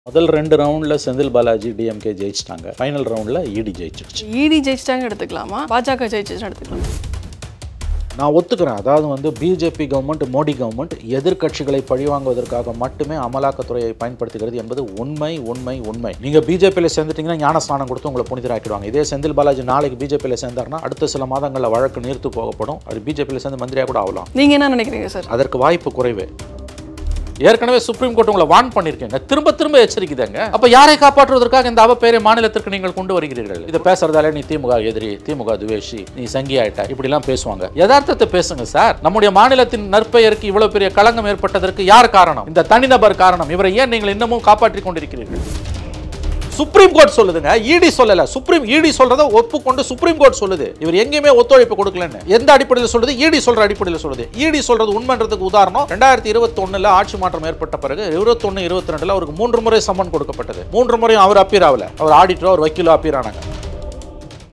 முதல் ரெண்டு ரவுண்டில் செந்தில் பாலாஜி டிஎம்கே ஜெயிச்சிட்டாங்க ஃபைனல் ரவுண்டில் இடி ஜெயிச்சிருச்சு இடி ஜெயிச்சிட்டாங்க எடுத்துக்கலாமா பாஜக ஜெயிச்சிச்சுன்னு எடுத்துக்கலாம் நான் ஒத்துக்கிறேன் அதாவது வந்து பிஜேபி கவர்மெண்ட் மோடி கவர்மெண்ட் எதிர்க்கட்சிகளை பழிவாங்குவதற்காக மட்டுமே அமலாக்கத்துறையை பயன்படுத்துகிறது என்பது உண்மை உண்மை உண்மை நீங்க பிஜேபியில் சேர்ந்துட்டீங்கன்னா ஞானஸ்நானம் கொடுத்து உங்களை புனிதராக்கிடுவாங்க இதே செந்தில் பாலாஜி நாளைக்கு பிஜேபியில் சேர்ந்தாருன்னா அடுத்த சில மாதங்களில் வழக்கு நீர்த்து போகப்படும் அது பிஜேபியில் சேர்ந்து மந்திரியாக கூட ஆகலாம் நீங்க என்ன நினைக்கிறீங்க சார் அதற்கு வாய்ப்பு குறைவு ஏற்கனவே சுப்ரீம் கோர்ட் உங்களை வார்ன் பண்ணிருக்கேங்க திரும்ப திரும்ப எச்சரிக்குதாங்க அப்ப யாரை காப்பாற்றுவதற்காக இந்த அவப்பெயரை மாநிலத்திற்கு நீங்கள் கொண்டு வருகிறீர்கள் இதை பேசுறதால நீ திமுக எதிரி திமுக துவேஷி நீ சங்கி ஆயிட்ட இப்படி எல்லாம் பேசுவாங்க யதார்த்தத்தை பேசுங்க சார் நம்முடைய மாநிலத்தின் நற்பெயருக்கு இவ்வளவு பெரிய களங்கம் ஏற்பட்டதற்கு யார் காரணம் இந்த தனிநபர் காரணம் இவரை ஏன் நீங்கள் இன்னமும் காப்பாற்றிக் கொண்டிருக்கிறீர்கள் சுப்ரீம் கோர்ட் சொல்லுதுங்க இடி சொல்லல சுப்ரீம் இடி சொல்றத ஒப்புக்கொண்டு சுப்ரீம் கோர்ட் சொல்லுது இவர் எங்கேயுமே ஒத்துழைப்பு கொடுக்கலன்னு எந்த அடிப்படையில் சொல்லுது இடி சொல்ற அடிப்படையில் சொல்லுது இடி சொல்றது உண்மைன்றதுக்கு உதாரணம் ரெண்டாயிரத்தி இருபத்தி ஒண்ணுல ஆட்சி மாற்றம் ஏற்பட்ட பிறகு இருபத்தொன்னு இருபத்தி ரெண்டுல அவருக்கு மூன்று முறை சம்மன் கொடுக்கப்பட்டது மூன்று முறையும் அவர் அப்பீர் ஆகல அவர் ஆடிட்டரோ அவர் வக்கீலோ அப்பீர் ஆனாங்க